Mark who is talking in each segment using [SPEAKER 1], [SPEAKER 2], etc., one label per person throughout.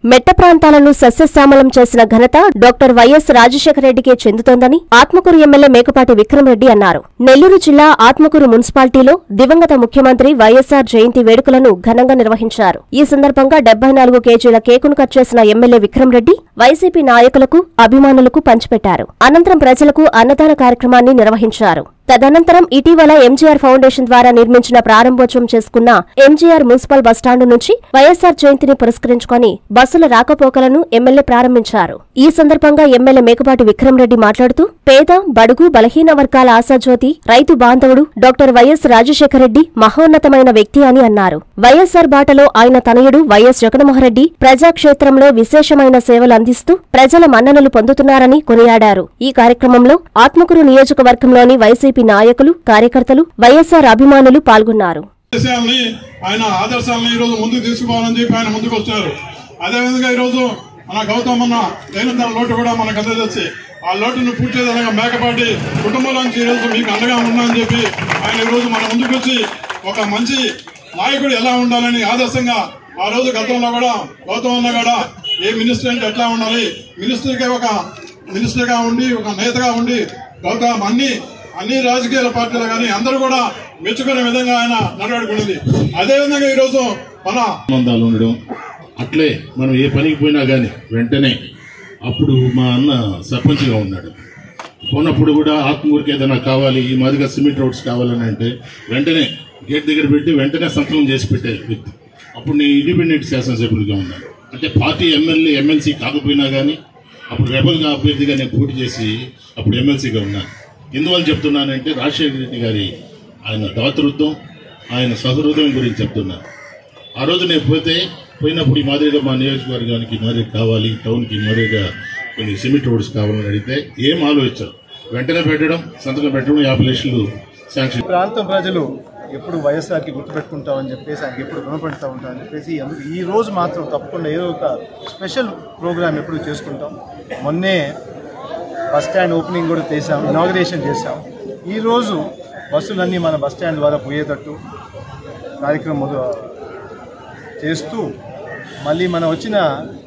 [SPEAKER 1] మెట్ట ప్రాంతాలను సస్యశ్యామలం చేసిన ఘనత డాక్టర్ వైఎస్ రాజశేఖర రెడ్డికే చెందుతోందని ఆత్మకూరు ఎమ్మెల్యే మేకపాటి విక్రమరెడ్డి అన్నారు నెల్లూరు జిల్లా ఆత్మకూరు మున్సిపాలిటీలో దివంగత ముఖ్యమంత్రి వైఎస్ఆర్ జయంతి వేడుకలను ఘనంగా నిర్వహించారు ఈ సందర్భంగా డెబ్బై నాలుగు కేజీల కేకును కట్ చేసిన ఎమ్మెల్యే విక్రమరెడ్డి వైసీపీ నాయకులకు అభిమానులకు పంచిపెట్టారు అనంతరం ప్రజలకు అన్నదాన కార్యక్రమాన్ని నిర్వహించారు తదనంతరం ఇటీవల ఎంజీఆర్ ఫౌండేషన్ ద్వారా నిర్మించిన ప్రారంభోత్సవం చేసుకున్న ఎంజీఆర్ మున్సిపల్ బస్టాండు నుంచి వైఎస్ఆర్ జయంతిని పురస్కరించుకొని బస్సుల రాకపోకలను ఎమ్మెల్యే ప్రారంభించారు ఈ సందర్భంగా ఎమ్మెల్యే మేకపాటి విక్రమరెడ్డి మాట్లాడుతూ పేద బడుగు బలహీన వర్గాల ఆశాజ్యోతి రైతు బాంధవుడు డాక్టర్ వైఎస్ రాజశేఖర రెడ్డి మహోన్నతమైన వ్యక్తి అని అన్నారు వైఎస్ఆర్ బాటలో ఆయన తనయుడు వైఎస్ జగన్మోహన్రెడ్డి ప్రజాక్షేత్రంలో విశేషమైన సేవలు అందిస్తూ ప్రజల మన్ననలు పొందుతున్నారని కొనియాడారు ఈ కార్యక్రమంలో ఆత్మకూరు నియోజకవర్గంలోని వైసీపీ నాయకులు కార్యకర్తలు వైఎస్ఆర్ అభిమానులు పాల్గొన్నారు
[SPEAKER 2] ఆదేశాలని ఆయన ఆదర్శాలను ఈ రోజు ముందుకు తీసుకుపోవాలని చెప్పి ఆయన ముందుకు వస్తున్నారు అదేవిధంగా ఈ రోజు మన గౌతమ్ అన్న దైనందిన లోటు కూడా మనకు అందజేసి ఆ లోటును పూర్తి విధంగా మేకపాటి కుటుంబంలోంచి ఈ రోజు మీకు అండగా ఉన్నానని చెప్పి ఆయన ఈ రోజు మన ముందుకు వచ్చి ఒక మంచి నాయకుడు ఎలా ఉండాలని ఆదర్శంగా ఆ రోజు గతంలో కూడా గౌతమ్ అన్న కూడా ఏ మినిస్టర్ అంటే ఎట్లా ఉండాలి మినిస్టర్గా ఒక మినిస్టర్ గా ఉండి ఒక నేతగా ఉండి గౌతమ్ అన్ని అన్ని రాజకీయ పార్టీలు కానీ అందరూ కూడా మెచ్చుకునే విధంగా ఆయన నడవడుకున్నది అదే విధంగా ఈ రోజు మన
[SPEAKER 3] సంబంధాలు ఉండడం అట్లే మనం ఏ పనికి పోయినా కానీ వెంటనే అప్పుడు మా అన్న సర్పంచ్గా ఉన్నాడు పోనప్పుడు కూడా ఆత్మూరికి ఏదైనా కావాలి ఈ మాదిరిగా సిమెంట్ రోడ్స్ కావాలని అంటే వెంటనే గేట్ దగ్గర పెట్టి వెంటనే సంతకం చేసి పెట్టే వ్యక్తి అప్పుడు నేను ఇండిపెండెంట్ శాసనసభ్యుడిగా ఉన్నాను అంటే పార్టీ ఎమ్మెల్యే ఎమ్మెల్సీ కాకపోయినా కానీ అప్పుడు రెబల్గా అభ్యర్థిగా నేను పోటీ చేసి అప్పుడు ఎమ్మెల్సీగా ఉన్నాను ఎందువల్ల చెప్తున్నానంటే రాజశేఖర రెడ్డి గారి ఆయన దాతృత్వం ఆయన సహృదయం గురించి చెప్తున్నాను ఆ రోజు నేను పోతే పోయినప్పుడు ఈ మాదిరిగా మా నియోజకవర్గానికి ఈ మాదిరి కావాలి టౌన్కి ఈ మాదిరిగా కొన్ని సిమెంట్ రోడ్స్ కావాలని అడిగితే ఏం ఆలోచించారు వెంటనే పెట్టడం సంతకం పెట్టడం యాభై లక్షలు శాంక్షన్
[SPEAKER 4] ప్రాంతం ప్రజలు ఎప్పుడు వైఎస్ఆర్కి గుర్తుపెట్టుకుంటామని చెప్పేసి ఆయనకి ఎప్పుడు రుణపడుతూ ఉంటామని చెప్పేసి అందుకు ఈ రోజు మాత్రం తప్పకుండా ఏదో ఒక స్పెషల్ ప్రోగ్రామ్ ఎప్పుడు చేసుకుంటాం మొన్నే బస్ స్టాండ్ ఓపెనింగ్ కూడా చేసాం ఇనాగ్రేషన్ చేసాం ఈరోజు బస్సులన్నీ మన బస్ స్టాండ్ ద్వారా పోయేటట్టు కార్యక్రమం మొదలు చేస్తూ మళ్ళీ మనం వచ్చిన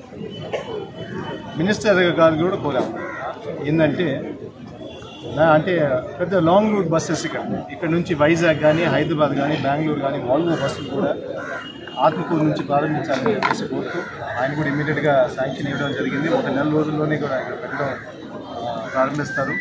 [SPEAKER 4] మినిస్టర్ గారు కూడా కోరాం ఏంటంటే నా అంటే పెద్ద లాంగ్ రూట్ బస్సెస్ ఇక్కడ ఇక్కడ నుంచి వైజాగ్ కానీ హైదరాబాద్ కానీ బెంగళూరు కానీ వాల్వో బస్సులు కూడా ఆత్మకూరు నుంచి ప్రారంభించాలని చెప్పేసి కోరుతూ ఆయన కూడా ఇమీడియట్గా శాంక్షన్ ఇవ్వడం జరిగింది ఒక నెల రోజుల్లోనే కూడా ఇక్కడ పెట్టడం ఆ, ప్రారంభిస్తారు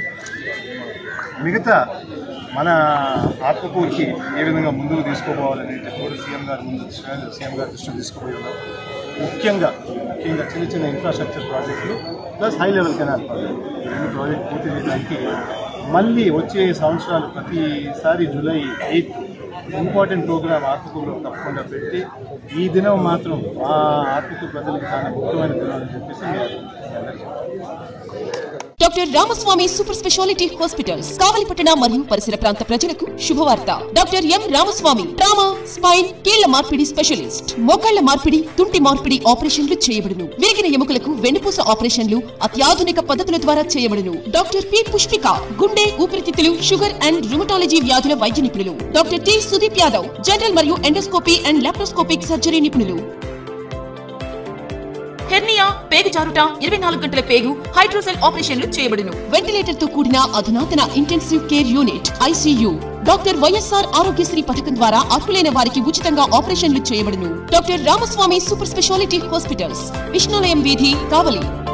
[SPEAKER 4] మిగతా మన ఆత్మకూరుకి ఏ విధంగా ముందుకు తీసుకుపోవాలని చెప్పి కూడా సీఎం గారు ముందు సీఎం గారు దృష్టికి తీసుకుపోయి ఉన్నారు ముఖ్యంగా ముఖ్యంగా చిన్న చిన్న ఇన్ఫ్రాస్ట్రక్చర్ ప్రాజెక్టులు plus high level canal project ఈ రెండు ప్రాజెక్ట్ పూర్తి చేయడానికి మళ్ళీ వచ్చే సంవత్సరాలు ప్రతిసారి జూలై ఎయిత్ ఇంపార్టెంట్ ప్రోగ్రామ్ ఆత్మకూరులో తప్పకుండా పెట్టి ఈ దినం మాత్రం ఆ ఆత్మకూరు ప్రజలకు చాలా ముఖ్యమైన దినం అని చెప్పేసి నేను అందరికీ చెప్తున్నాను.
[SPEAKER 5] Doctor Ramaswamy super speciality hospitals కావలిపట్టణ మరియు పరిసర ప్రాంత ప్రజలకు శుభవార్త doctor M Ramaswamy trauma spine కీళ్ల మార్పిడి స్పెషలిస్ట్ మోకాళ్ల మార్పిడి తుంటి మార్పిడి ఆపరేషన్లు చేయబడును విరిగిన ఎముకలకు వెన్నుపూస ఆపరేషన్లు అత్యాధునిక పద్ధతుల ద్వారా చేయబడును డాక్టర్ పి పుష్పిక గుండె ఊపిరితిత్తులు షుగర్ అండ్ రుమటాలజీ వ్యాధుల వైద్య నిపుణులు doctor T Sudeep Yadav general మరియు ఎండోస్కోపీ అండ్ లాప్రోస్కోపిక్ సర్జరీ నిపుణులు హెర్నియా పేగు జారుట ఇరవై నాలుగు గంటల పేగు హైడ్రోసెల్ ఆపరేషన్లు చేయబడును వెంటిలేటర్ తో కూడిన అధునాతన intensive care unit ICU doctor YSR Aarogyasri పథకం ద్వారా అర్హులైన వారికి ఉచితంగా ఆపరేషన్లు చేయబడును doctor Ramaswamy super speciality hospitals విష్ణులయం వీధి కావలి